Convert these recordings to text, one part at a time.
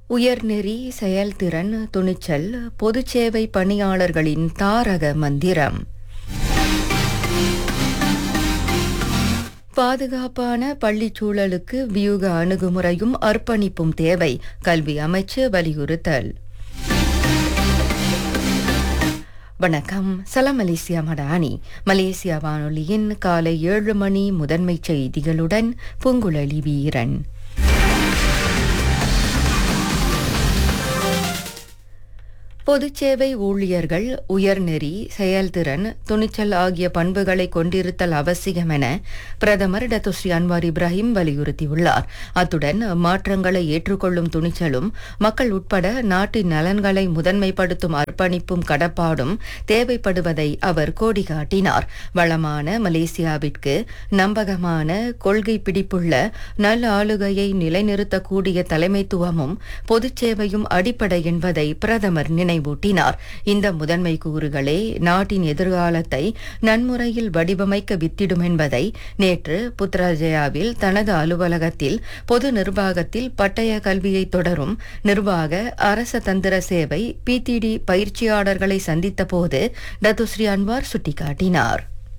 உயர்நெறி செயல்திறன் துணிச்சல் பொதுச்சேவை பணியாளர்களின் தாரக மந்திரம் பாதுகாப்பான பள்ளிச் சூழலுக்கு வியூக அணுகுமுறையும் அர்ப்பணிப்பும் தேவை கல்வி அமைச்சு வலியுறுத்தல் வணக்கம் சலாம் மலேசியா மடானி மலேசியா வானொலியின் காலை ஏழு மணி முதன்மைச் செய்திகளுடன் பூங்குழலி வீரன் பொதுச்சேவை ஊழியர்கள் உயர்நெறி செயல்திறன் துணிச்சல் ஆகிய பண்புகளை கொண்டிருத்தல் அவசியம் என பிரதமர் டத்துஸ்ரீ அன்வார் இப்ராஹிம் வலியுறுத்தியுள்ளார் அத்துடன் மாற்றங்களை ஏற்றுக்கொள்ளும் துணிச்சலும் மக்கள் உட்பட நாட்டின் நலன்களை முதன்மைப்படுத்தும் அர்ப்பணிப்பும் கடப்பாடும் தேவைப்படுவதை அவர் கோடி காட்டினார் வளமான மலேசியாவிற்கு நம்பகமான கொள்கை பிடிப்புள்ள நல் ஆளுகையை நிலைநிறுத்தக்கூடிய தலைமைத்துவமும் பொதுச்சேவையும் அடிப்படை என்பதை பிரதமர் நினைவு நினைவூட்டினார் இந்த முதன்மை கூறுகளே நாட்டின் எதிர்காலத்தை நன்முறையில் வடிவமைக்க வித்திடும் என்பதை நேற்று புத்ராஜயாவில் தனது அலுவலகத்தில் பொது நிர்வாகத்தில் பட்டய கல்வியை தொடரும் நிர்வாக அரச தந்திர சேவை பிடிடி பயிற்சியாளர்களை சந்தித்த போது டத்துஸ்ரீ அன்வார் சுட்டிக்காட்டினார்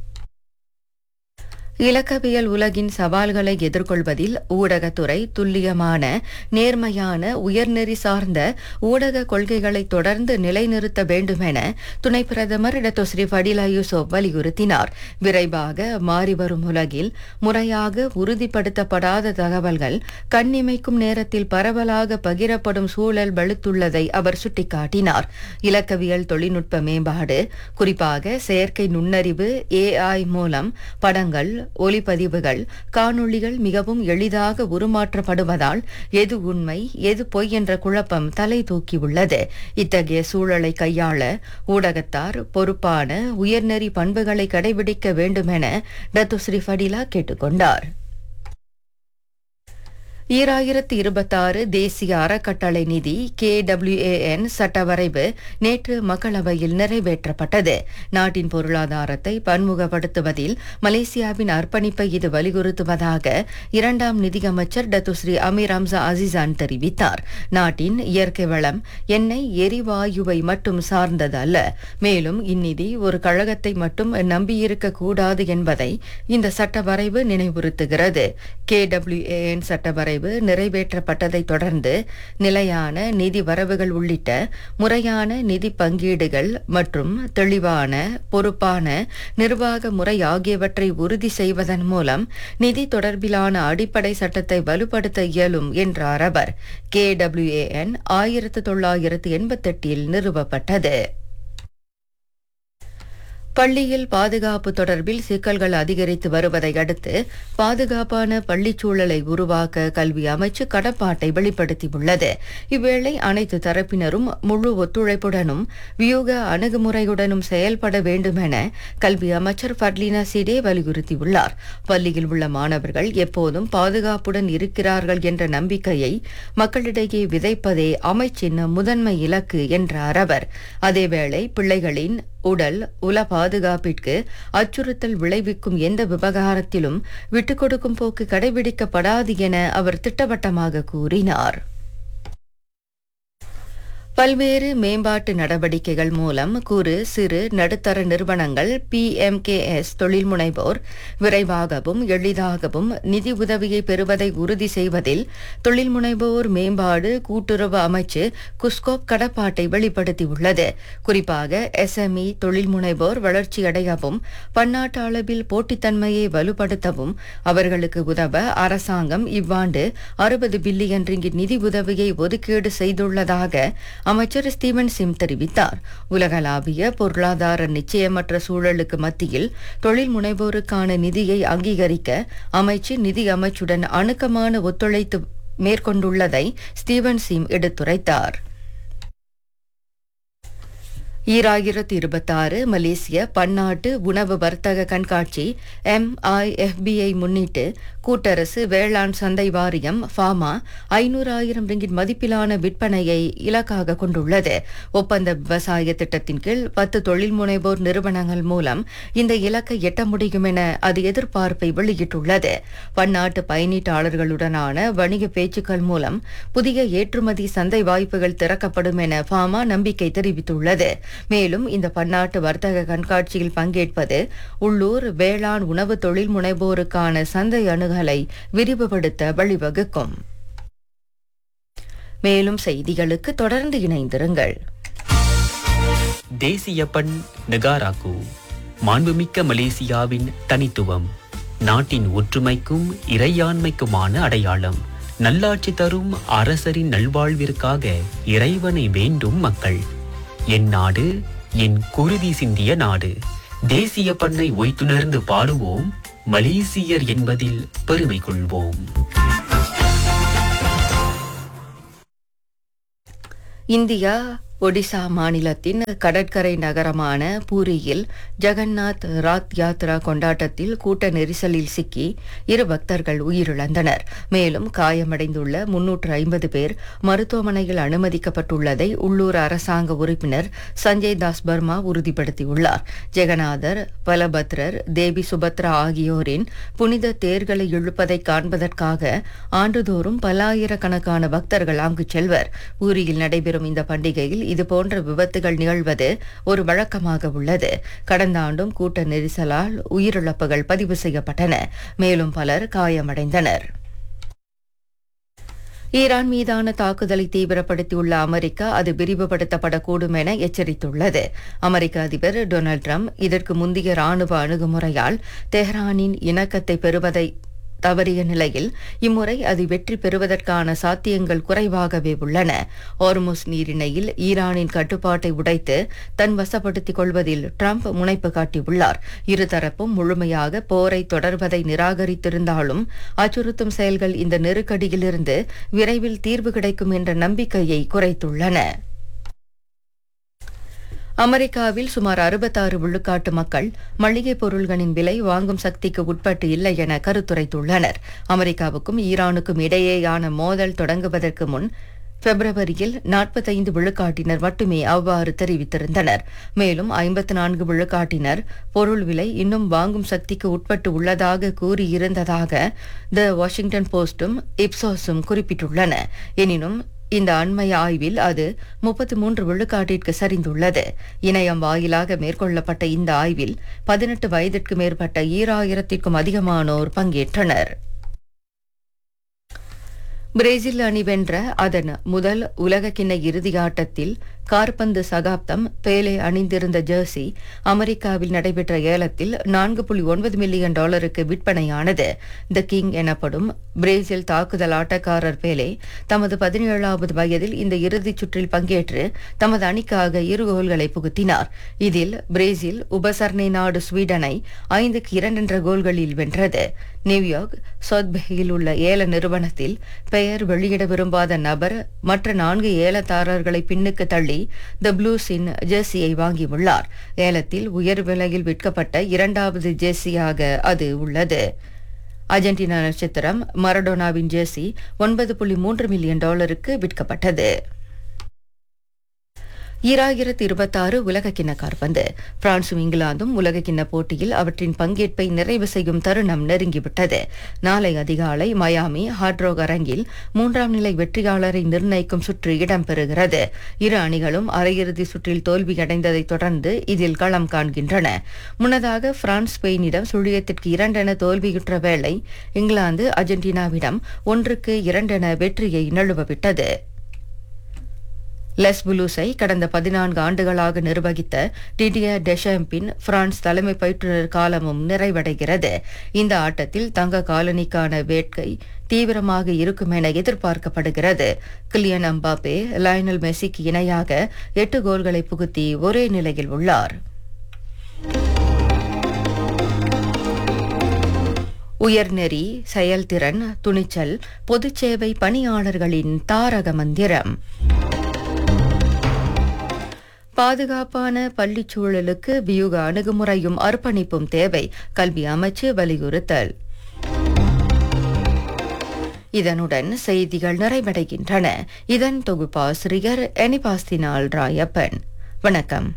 இலக்கவியல் உலகின் சவால்களை எதிர்கொள்வதில் ஊடகத்துறை துல்லியமான நேர்மையான உயர்நெறி சார்ந்த ஊடக கொள்கைகளை தொடர்ந்து நிலைநிறுத்த வேண்டும் என துணை பிரதமர் டத்தோஸ்ரீ ஃபடிலா யூசோப் வலியுறுத்தினார் விரைவாக மாறிவரும் உலகில் முறையாக உறுதிப்படுத்தப்படாத தகவல்கள் கண்ணிமைக்கும் நேரத்தில் பரவலாக பகிரப்படும் சூழல் வலுத்துள்ளதை அவர் சுட்டிக்காட்டினார் இலக்கவியல் தொழில்நுட்ப மேம்பாடு குறிப்பாக செயற்கை நுண்ணறிவு ஏஐ மூலம் படங்கள் ஒலிப்பதிவுகள் காணொளிகள் மிகவும் எளிதாக உருமாற்றப்படுவதால் எது உண்மை எது பொய் என்ற குழப்பம் தலை தூக்கியுள்ளது இத்தகைய சூழலை கையாள ஊடகத்தார் பொறுப்பான உயர்நெறி பண்புகளை கடைபிடிக்க வேண்டும் என டத்துஸ்ரீ ஃபடிலா கேட்டுக்கொண்டார் ஈராயிரத்தி இருபத்தாறு தேசிய அறக்கட்டளை நிதி கே டபிள்யூஏஎன் சட்ட வரைவு நேற்று மக்களவையில் நிறைவேற்றப்பட்டது நாட்டின் பொருளாதாரத்தை பன்முகப்படுத்துவதில் மலேசியாவின் அர்ப்பணிப்பை இது வலியுறுத்துவதாக இரண்டாம் நிதியமைச்சர் டத்துஸ்ரீ அமீர் ஹம்சா அசிசான் தெரிவித்தார் நாட்டின் இயற்கை வளம் எண்ணெய் எரிவாயுவை மட்டும் சார்ந்தது அல்ல மேலும் இந்நிதி ஒரு கழகத்தை மட்டும் நம்பியிருக்க கூடாது என்பதை இந்த சட்ட வரைவு நினைவுறுத்துகிறது கே டபிள்யூஏஎன் சட்ட வரைவு வரைவு நிறைவேற்றப்பட்டதை தொடர்ந்து நிலையான நிதி வரவுகள் உள்ளிட்ட முறையான நிதி பங்கீடுகள் மற்றும் தெளிவான பொறுப்பான நிர்வாக முறை ஆகியவற்றை உறுதி செய்வதன் மூலம் நிதி தொடர்பிலான அடிப்படை சட்டத்தை வலுப்படுத்த இயலும் என்றார் அவர் கே டபிள்யூஏஎன் ஆயிரத்து தொள்ளாயிரத்து எண்பத்தெட்டில் நிறுவப்பட்டது பள்ளியில் பாதுகாப்பு தொடர்பில் சிக்கல்கள் அதிகரித்து வருவதை அடுத்து பாதுகாப்பான பள்ளிச் சூழலை உருவாக்க கல்வி அமைச்சு கடப்பாட்டை வெளிப்படுத்தியுள்ளது இவ்வேளை அனைத்து தரப்பினரும் முழு ஒத்துழைப்புடனும் வியூக அணுகுமுறையுடனும் செயல்பட வேண்டும் என கல்வி அமைச்சர் ஃபட்லினா சிடே வலியுறுத்தியுள்ளார் பள்ளியில் உள்ள மாணவர்கள் எப்போதும் பாதுகாப்புடன் இருக்கிறார்கள் என்ற நம்பிக்கையை மக்களிடையே விதைப்பதே அமைச்சின் முதன்மை இலக்கு என்றார் அவர் அதேவேளை பிள்ளைகளின் உடல் உல பாதுகாப்பிற்கு அச்சுறுத்தல் விளைவிக்கும் எந்த விவகாரத்திலும் விட்டுக் கொடுக்கும் போக்கு கடைபிடிக்கப்படாது என அவர் திட்டவட்டமாக கூறினார் பல்வேறு மேம்பாட்டு நடவடிக்கைகள் மூலம் குறு சிறு நடுத்தர நிறுவனங்கள் பிஎம்கேஎஸ் தொழில் முனைவோர் விரைவாகவும் எளிதாகவும் நிதி உதவியை பெறுவதை உறுதி செய்வதில் தொழில் முனைவோர் மேம்பாடு கூட்டுறவு அமைச்சு குஸ்கோப் கடப்பாட்டை வெளிப்படுத்தியுள்ளது குறிப்பாக எஸ்எம்இ தொழில் முனைவோர் வளர்ச்சியடையவும் பன்னாட்டு அளவில் போட்டித்தன்மையை வலுப்படுத்தவும் அவர்களுக்கு உதவ அரசாங்கம் இவ்வாண்டு அறுபது பில்லியன் ரிங்கிட் நிதி உதவியை ஒதுக்கீடு செய்துள்ளதாக அமைச்சர் ஸ்டீவன் சிம் தெரிவித்தார் உலகளாவிய பொருளாதார நிச்சயமற்ற சூழலுக்கு மத்தியில் தொழில் முனைவோருக்கான நிதியை அங்கீகரிக்க அமைச்சு நிதி அமைச்சுடன் அணுக்கமான ஒத்துழைத்து மேற்கொண்டுள்ளதை ஸ்டீவன் சிம் எடுத்துரைத்தார் ஈராயிரத்து இருபத்தாறு மலேசிய பன்னாட்டு உணவு வர்த்தக கண்காட்சி எம்ஐஎஃபிஐ முன்னிட்டு கூட்டரசு வேளாண் சந்தை வாரியம் ஃபாமா ஐநூறாயிரம் ரிங்கிட் மதிப்பிலான விற்பனையை இலக்காக கொண்டுள்ளது ஒப்பந்த விவசாய திட்டத்தின் கீழ் பத்து தொழில் முனைவோர் நிறுவனங்கள் மூலம் இந்த இலக்கை எட்ட முடியும் என அது எதிர்பார்ப்பை வெளியிட்டுள்ளது பன்னாட்டு பயணீட்டாளர்களுடனான வணிக பேச்சுக்கள் மூலம் புதிய ஏற்றுமதி சந்தை வாய்ப்புகள் திறக்கப்படும் என ஃபாமா நம்பிக்கை தெரிவித்துள்ளது மேலும் இந்த பன்னாட்டு வர்த்தக கண்காட்சியில் பங்கேற்பது உள்ளூர் வேளாண் உணவு தொழில் முனைவோருக்கான சந்தை அணுகலை விரிவுபடுத்த வழிவகுக்கும் மேலும் செய்திகளுக்கு தொடர்ந்து இணைந்திருங்கள் தேசிய பண் நெகாராக்கு மாண்புமிக்க மலேசியாவின் தனித்துவம் நாட்டின் ஒற்றுமைக்கும் இறையாண்மைக்குமான அடையாளம் நல்லாட்சி தரும் அரசரின் நல்வாழ்விற்காக இறைவனை வேண்டும் மக்கள் என் நாடு என் குருதி சிந்திய நாடு தேசிய பண்ணை ஒய்த்துணர்ந்து பாடுவோம் மலேசியர் என்பதில் பெருமை கொள்வோம் இந்தியா ஒடிசா மாநிலத்தின் கடற்கரை நகரமான பூரியில் ஜெகநாத் ராத் யாத்ரா கொண்டாட்டத்தில் கூட்ட நெரிசலில் சிக்கி இரு பக்தர்கள் உயிரிழந்தனர் மேலும் காயமடைந்துள்ள முன்னூற்று ஐம்பது பேர் மருத்துவமனையில் அனுமதிக்கப்பட்டுள்ளதை உள்ளூர் அரசாங்க உறுப்பினர் சஞ்சய் தாஸ் பர்மா உறுதிப்படுத்தியுள்ளார் ஜெகநாதர் பலபத்ரர் தேவி சுபத்ரா ஆகியோரின் புனித தேர்களை இழுப்பதை காண்பதற்காக ஆண்டுதோறும் பல்லாயிரக்கணக்கான பக்தர்கள் அங்கு செல்வர் பூரியில் நடைபெறும் இந்த பண்டிகையில் இதுபோன்ற விபத்துகள் நிகழ்வது ஒரு வழக்கமாக உள்ளது கடந்த ஆண்டும் கூட்ட நெரிசலால் உயிரிழப்புகள் பதிவு செய்யப்பட்டன மேலும் பலர் காயமடைந்தனர் ஈரான் மீதான தாக்குதலை தீவிரப்படுத்தியுள்ள அமெரிக்கா அது விரிவுபடுத்தப்படக்கூடும் என எச்சரித்துள்ளது அமெரிக்க அதிபர் டொனால்ட் ட்ரம்ப் இதற்கு முந்தைய ராணுவ அணுகுமுறையால் தெஹ்ரானின் இணக்கத்தை பெறுவதை தவறிய நிலையில் இம்முறை அது வெற்றி பெறுவதற்கான சாத்தியங்கள் குறைவாகவே உள்ளன ஓர்முஸ் நீரிணையில் ஈரானின் கட்டுப்பாட்டை உடைத்து தன் வசப்படுத்திக் கொள்வதில் ட்ரம்ப் முனைப்பு காட்டியுள்ளார் இருதரப்பும் முழுமையாக போரை தொடர்வதை நிராகரித்திருந்தாலும் அச்சுறுத்தும் செயல்கள் இந்த நெருக்கடியிலிருந்து விரைவில் தீர்வு கிடைக்கும் என்ற நம்பிக்கையை குறைத்துள்ளன அமெரிக்காவில் சுமார் அறுபத்தாறு விழுக்காட்டு மக்கள் மளிகை பொருள்களின் விலை வாங்கும் சக்திக்கு உட்பட்டு இல்லை என கருத்துரைத்துள்ளனர் அமெரிக்காவுக்கும் ஈரானுக்கும் இடையேயான மோதல் தொடங்குவதற்கு முன் பிப்ரவரியில் நாற்பத்தைந்து விழுக்காட்டினர் மட்டுமே அவ்வாறு தெரிவித்திருந்தனர் மேலும் ஐம்பத்து நான்கு விழுக்காட்டினர் பொருள் விலை இன்னும் வாங்கும் சக்திக்கு உட்பட்டு உள்ளதாக கூறியிருந்ததாக த வாஷிங்டன் போஸ்டும் இப்சோஸும் குறிப்பிட்டுள்ளன எனினும் இந்த அண்மைய ஆய்வில் அது முப்பத்து மூன்று விழுக்காட்டிற்கு சரிந்துள்ளது இணையம் வாயிலாக மேற்கொள்ளப்பட்ட இந்த ஆய்வில் பதினெட்டு வயதிற்கு மேற்பட்ட ஈராயிரத்திற்கும் அதிகமானோர் பங்கேற்றனர் பிரேசில் அணி வென்ற அதன் முதல் உலகக்கிண்ண இறுதி ஆட்டத்தில் கார்பந்து சகாப்தம் பேலே அணிந்திருந்த ஜெர்சி அமெரிக்காவில் நடைபெற்ற ஏலத்தில் நான்கு புள்ளி ஒன்பது மில்லியன் டாலருக்கு விற்பனையானது த கிங் எனப்படும் பிரேசில் தாக்குதல் ஆட்டக்காரர் பேலே தமது பதினேழாவது வயதில் இந்த இறுதிச் சுற்றில் பங்கேற்று தமது அணிக்காக இரு கோல்களை புகுத்தினார் இதில் பிரேசில் உபசரணை நாடு ஸ்வீடனை ஐந்துக்கு இரண்டு என்ற கோல்களில் வென்றது நியூயார்க் சொத்பேயில் உள்ள ஏல நிறுவனத்தில் பெயர் வெளியிட விரும்பாத நபர் மற்ற நான்கு ஏலதாரர்களை பின்னுக்கு தள்ளி த ப்ளூஸின் ஜெர்சியை வாங்கியுள்ளார் ஏலத்தில் உயர் விலையில் விற்கப்பட்ட இரண்டாவது ஜெர்சியாக அது உள்ளது அர்ஜென்டினா நட்சத்திரம் மரடோனாவின் ஜெர்சி ஒன்பது புள்ளி மூன்று மில்லியன் டாலருக்கு விற்கப்பட்டது ஈராயிரத்து இருபத்தாறு உலகக்கிண்ண காற்பந்து பிரான்சும் இங்கிலாந்தும் உலகக்கிண்ண போட்டியில் அவற்றின் பங்கேற்பை நிறைவு செய்யும் தருணம் நெருங்கிவிட்டது நாளை அதிகாலை மயாமி ஹார்ட்ரோக் அரங்கில் மூன்றாம் நிலை வெற்றியாளரை நிர்ணயிக்கும் சுற்று இடம்பெறுகிறது இரு அணிகளும் அரையிறுதி சுற்றில் தோல்வியடைந்ததைத் தொடர்ந்து இதில் களம் காண்கின்றன முன்னதாக பிரான்ஸ் ஸ்பெயினிடம் சுழியத்திற்கு இரண்டென தோல்வியுற்ற வேளை இங்கிலாந்து அர்ஜென்டினாவிடம் ஒன்றுக்கு இரண்டென வெற்றியை நழுவவிட்டது லெஸ் புலூஸை கடந்த பதினான்கு ஆண்டுகளாக நிர்வகித்த டிடியர் டெஷம்பின் பிரான்ஸ் தலைமை பயிற்றுநர் காலமும் நிறைவடைகிறது இந்த ஆட்டத்தில் தங்க காலனிக்கான வேட்கை தீவிரமாக இருக்கும் என எதிர்பார்க்கப்படுகிறது கிலியன் அம்பாப்பே லயனல் மெஸ்ஸிக்கு இணையாக எட்டு கோல்களை புகுத்தி ஒரே நிலையில் உள்ளார் உயர்நெறி செயல்திறன் துணிச்சல் பொதுச்சேவை பணியாளர்களின் தாரக மந்திரம் பாதுகாப்பான பள்ளிச் சூழலுக்கு வியூக அணுகுமுறையும் அர்ப்பணிப்பும் தேவை கல்வி அமைச்சு வலியுறுத்தல் இதனுடன் செய்திகள் நிறைவடைகின்றன இதன் தொகுப்பாசிரியர் எனிபாஸ்தினால் ராயப்பன் வணக்கம்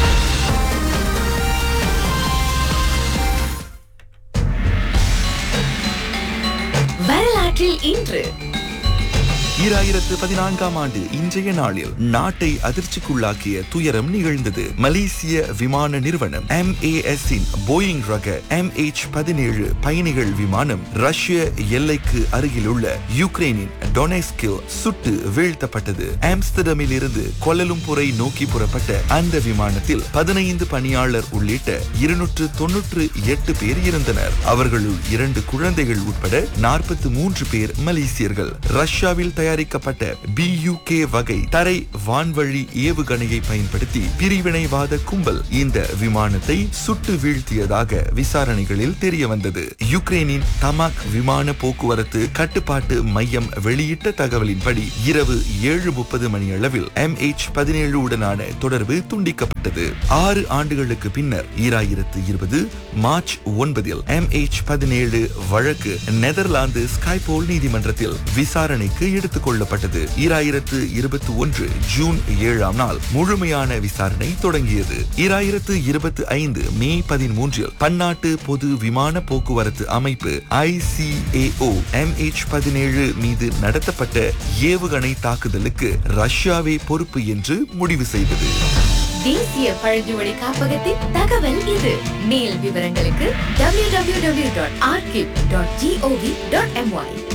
வரலாற்றில் இன்று ஈராயிரத்து பதினான்காம் ஆண்டு இன்றைய நாளில் நாட்டை அதிர்ச்சிக்குள்ளாக்கிய துயரம் நிகழ்ந்தது மலேசிய விமான நிறுவனம் MAS இன் போயிங் ரக MH பதினேழு பயணிகள் விமானம் ரஷ்ய எல்லைக்கு அருகிலுள்ள யுக்ரைனின் டொனெஸ்கில் சுட்டு வீழ்த்தப்பட்டது ஆம்ஸ்டர்டமில் இருந்து கொலலும்புரை நோக்கி புறப்பட்ட அந்த விமானத்தில் பதினைந்து பணியாளர் உள்ளிட்ட இருநூற்று தொன்னூற்று எட்டு பேர் இருந்தனர் அவர்களுள் இரண்டு குழந்தைகள் உட்பட நாற்பத்தி மூன்று பேர் மலேசியர்கள் ரஷ்யாவில் தயாரிக்கப்பட்ட BUK வகை தரை வான்வழி ஏவுகணையை பயன்படுத்தி பிரிவினைவாத கும்பல் இந்த விமானத்தை சுட்டு வீழ்த்தியதாக விசாரணைகளில் தெரிய வந்தது யுக்ரைனின் தமாக் விமான போக்குவரத்து கட்டுப்பாட்டு மையம் வெளியிட்ட தகவலின்படி இரவு ஏழு முப்பது மணி அளவில் MH பதினேழு உடனான தொடர்பு துண்டிக்கப்பட்டது ஆறு ஆண்டுகளுக்கு பின்னர் ஈராயிரத்து இருபது மார்ச் ஒன்பதில் MH பதினேழு வழக்கு நெதர்லாந்து ஸ்கைபோல் நீதிமன்றத்தில் விசாரணைக்கு எடுத்துக் கொள்ளப்பட்டது ஈராயிரத்து இருபத்தி ஒன்று ஜூன் ஏழாம் நாள் முழுமையான விசாரணை தொடங்கியது ஈராயிரத்து இருபத்தி ஐந்து மே பதிமூன்றில் பன்னாட்டு பொது விமான போக்குவரத்து அமைப்பு ஐசிஏஓ எம்ஹெச் பதினேழு மீது நடத்தப்பட்ட ஏவுகணை தாக்குதலுக்கு ரஷ்யாவே பொறுப்பு என்று முடிவு செய்தது தேசிய பழங்குடி காப்பகத்தின் தகவல் இது மேல் விவரங்களுக்கு www.arkip.gov.my